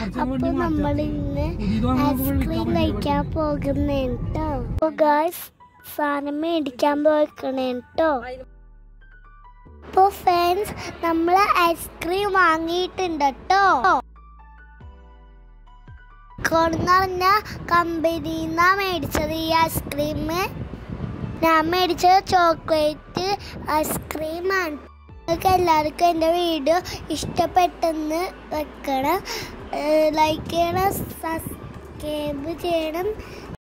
അപ്പൊ നമ്മൾ ഇന്ന് പുതിയത് വാങ്ങുമ്പോൾ ഐസ്ക്രീം കഴിക്കാൻ പോകുന്നേട്ടോ അപ്പൊ ഗായ്സ് സാധനം മേടിക്കാൻ പോയിക്കണേട്ടോ അപ്പൊ ഫ്രണ്ട്സ് നമ്മൾ ഐസ്ക്രീം വാങ്ങിയിട്ടുണ്ട് കേട്ടോ എന്ന് പറഞ്ഞ കമ്പനിന്നാ മേടിച്ചത് ഈ ഐസ്ക്രീം ഞാൻ മേടിച്ചത് ചോക്ലേറ്റ് ഐസ്ക്രീമാണ് നിങ്ങൾക്ക് എല്ലാവർക്കും എൻ്റെ വീഡിയോ ഇഷ്ടപ്പെട്ടെന്ന് വെക്കണം ലൈക്ക് ചെയ്യണം സബ്സ്ക്രൈബ് ചെയ്യണം